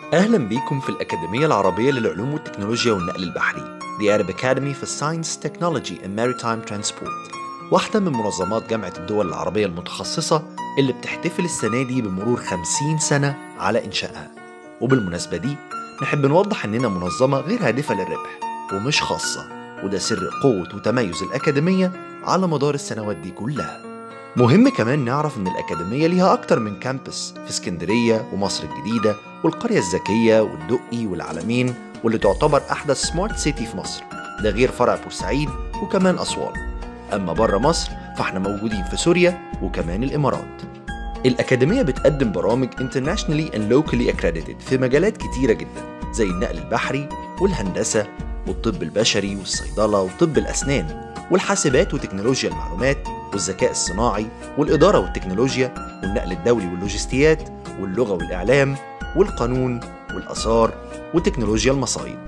أهلا بيكم في الأكاديمية العربية للعلوم والتكنولوجيا والنقل البحري The Arab Academy for Science, Technology and Maritime Transport واحدة من منظمات جامعة الدول العربية المتخصصة اللي بتحتفل السنة دي بمرور 50 سنة على إنشائها وبالمناسبة دي نحب نوضح إننا منظمة غير هادفة للربح ومش خاصة وده سر قوة وتميز الأكاديمية على مدار السنوات دي كلها مهم كمان نعرف إن الأكاديمية ليها أكتر من كامبس في اسكندرية ومصر الجديدة والقرية الذكية والدقي والعلمين واللي تعتبر أحدث سمارت سيتي في مصر ده غير فرع بورسعيد وكمان أسوان أما بره مصر فاحنا موجودين في سوريا وكمان الإمارات الأكاديمية بتقدم برامج internationally and locally accredited في مجالات كتيرة جدا زي النقل البحري والهندسة والطب البشري والصيدلة وطب الأسنان والحاسبات وتكنولوجيا المعلومات والذكاء الصناعي والإدارة والتكنولوجيا والنقل الدولي واللوجستيات واللغة والإعلام والقانون والآثار وتكنولوجيا المصايد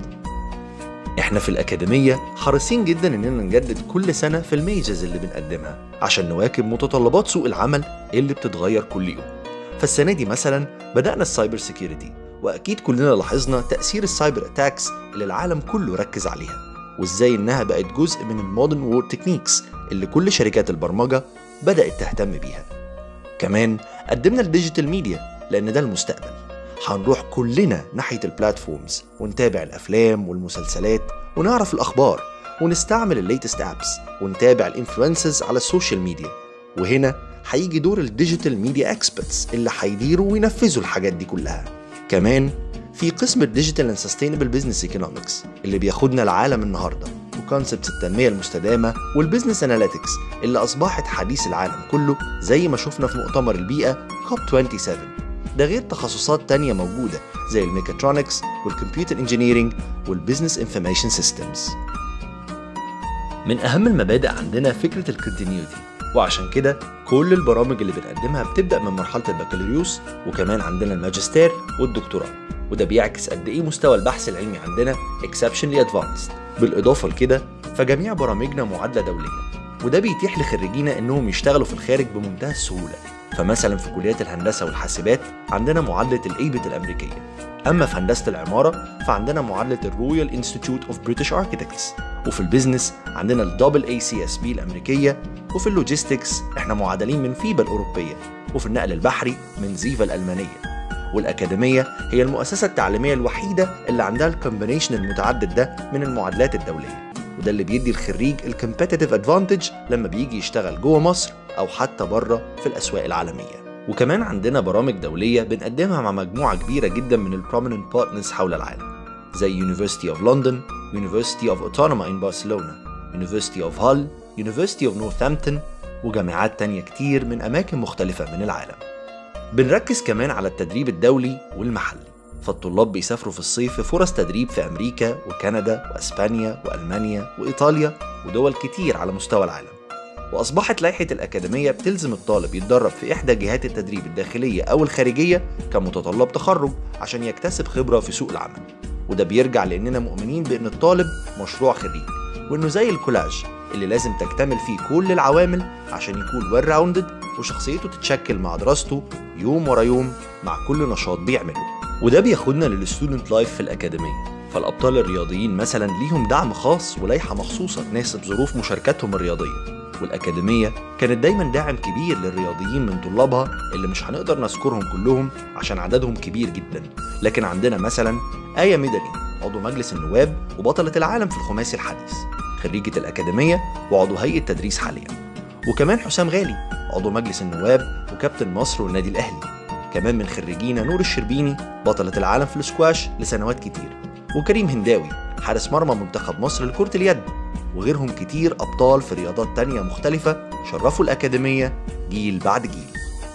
احنا في الأكاديمية حريصين جدا إننا نجدد كل سنة في الميجز اللي بنقدمها عشان نواكب متطلبات سوق العمل اللي بتتغير كل يوم فالسنة دي مثلا بدأنا السايبر سيكيورتي وأكيد كلنا لاحظنا تأثير السايبر أتاكس اللي العالم كله ركز عليها وإزاي إنها بقت جزء من المودرن وور تكنيكس اللي كل شركات البرمجة بدأت تهتم بيها كمان قدمنا الديجيتال ميديا لأن ده المستقبل هنروح كلنا ناحية البلاتفورمز ونتابع الأفلام والمسلسلات ونعرف الأخبار ونستعمل الليتست أبس ونتابع الانفلونسرز على السوشيال ميديا وهنا هيجي دور الديجيتال ميديا اكسبرتس اللي هيديروا وينفذوا الحاجات دي كلها كمان في قسم الديجيتال اند سستينبل بزنس ايكونومكس اللي بياخدنا العالم النهارده وكونسبتس التنميه المستدامه والبزنس اناليتكس اللي اصبحت حديث العالم كله زي ما شفنا في مؤتمر البيئه كوب 27 ده غير تخصصات تانية موجودة زي الميكاترونكس والكمبيوتر انجينيرينج والبزنس انفورميشن سيستمز من أهم المبادئ عندنا فكرة الكونتينيوتي وعشان كده كل البرامج اللي بنقدمها بتبدأ من مرحلة البكالوريوس وكمان عندنا الماجستير والدكتوراه وده بيعكس قد إيه مستوى البحث العلمي عندنا exceptionally advanced بالإضافة لكده فجميع برامجنا معادلة دولية وده بيتيح لخريجينا إنهم يشتغلوا في الخارج بمنتهى السهولة فمثلا في كليات الهندسة والحاسبات عندنا معادلة الإيبت الأمريكية أما في هندسة العمارة فعندنا معادلة الرويال انستيتيوت اوف بريتش اركيتكتس وفي البيزنس عندنا الدبل اي سي اس بي الأمريكية وفي اللوجيستكس احنا معادلين من فيبا الأوروبية وفي النقل البحري من زيفا الألمانية والأكاديمية هي المؤسسة التعليمية الوحيدة اللي عندها الكومبينيشن المتعدد ده من المعادلات الدولية وده اللي بيدي الخريج الكومبيتيتيف ادفانتج لما بيجي يشتغل جوه مصر او حتى بره في الاسواق العالميه وكمان عندنا برامج دوليه بنقدمها مع مجموعه كبيره جدا من البروميننت بارتنرز حول العالم زي University of London, University of Autonoma in Barcelona, University of Hull, University of Northampton وجامعات تانية كتير من أماكن مختلفة من العالم بنركز كمان على التدريب الدولي والمحلي فالطلاب بيسافروا في الصيف في فرص تدريب في أمريكا وكندا وأسبانيا وألمانيا وإيطاليا ودول كتير على مستوى العالم وأصبحت لائحة الأكاديمية بتلزم الطالب يتدرب في إحدى جهات التدريب الداخلية أو الخارجية كمتطلب تخرج عشان يكتسب خبرة في سوق العمل وده بيرجع لأننا مؤمنين بأن الطالب مشروع خريج وإنه زي الكولاج اللي لازم تكتمل فيه كل العوامل عشان يكون ويل راوندد وشخصيته تتشكل مع دراسته يوم ورا يوم مع كل نشاط بيعمله وده بياخدنا للستودنت لايف في الأكاديمية فالأبطال الرياضيين مثلا ليهم دعم خاص ولائحة مخصوصة تناسب ظروف مشاركتهم الرياضية والأكاديمية كانت دايما داعم كبير للرياضيين من طلابها اللي مش هنقدر نذكرهم كلهم عشان عددهم كبير جدا لكن عندنا مثلا آية مدني عضو مجلس النواب وبطلة العالم في الخماسي الحديث خريجة الأكاديمية وعضو هيئة تدريس حاليا وكمان حسام غالي عضو مجلس النواب وكابتن مصر والنادي الأهلي كمان من خريجينا نور الشربيني بطلة العالم في السكواش لسنوات كتير وكريم هنداوي حارس مرمى منتخب مصر لكرة اليد وغيرهم كتير أبطال في رياضات تانية مختلفة شرفوا الأكاديمية جيل بعد جيل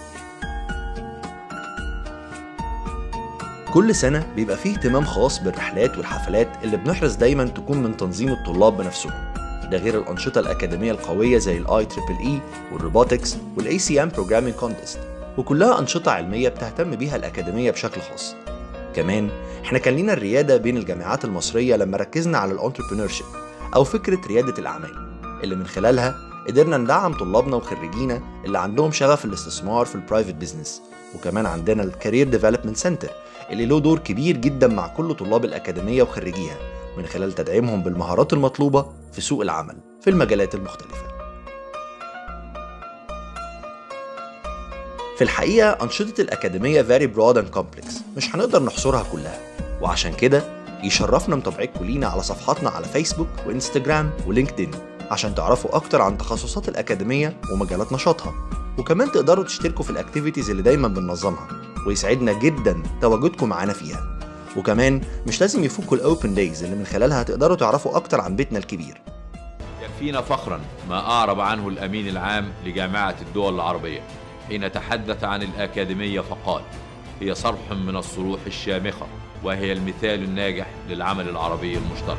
كل سنة بيبقى فيه اهتمام خاص بالرحلات والحفلات اللي بنحرص دايما تكون من تنظيم الطلاب بنفسهم ده غير الأنشطة الأكاديمية القوية زي الاي تريبل اي والروبوتكس والاي سي ام بروجرامينج كونتست وكلها أنشطة علمية بتهتم بيها الأكاديمية بشكل خاص كمان احنا كان لينا الريادة بين الجامعات المصرية لما ركزنا على الانتربرينورشيب أو فكرة ريادة الأعمال اللي من خلالها قدرنا ندعم طلابنا وخريجينا اللي عندهم شغف الاستثمار في البرايفت بيزنس وكمان عندنا الكارير ديفلوبمنت سنتر اللي له دور كبير جدا مع كل طلاب الأكاديمية وخريجيها من خلال تدعيمهم بالمهارات المطلوبة في سوق العمل في المجالات المختلفة في الحقيقة أنشطة الأكاديمية very broad and complex مش هنقدر نحصرها كلها وعشان كده يشرفنا متابعتكم لينا على صفحاتنا على فيسبوك وإنستجرام ولينكدين عشان تعرفوا أكتر عن تخصصات الأكاديمية ومجالات نشاطها وكمان تقدروا تشتركوا في الأكتيفيتيز اللي دايما بننظمها ويسعدنا جدا تواجدكم معانا فيها وكمان مش لازم يفوتكوا الأوبن دايز اللي من خلالها هتقدروا تعرفوا أكتر عن بيتنا الكبير يكفينا فخرا ما أعرب عنه الأمين العام لجامعة الدول العربية حين تحدث عن الأكاديمية فقال هي صرح من الصروح الشامخة وهي المثال الناجح للعمل العربي المشترك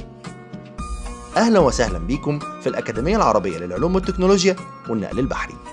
أهلا وسهلا بيكم في الأكاديمية العربية للعلوم والتكنولوجيا والنقل البحري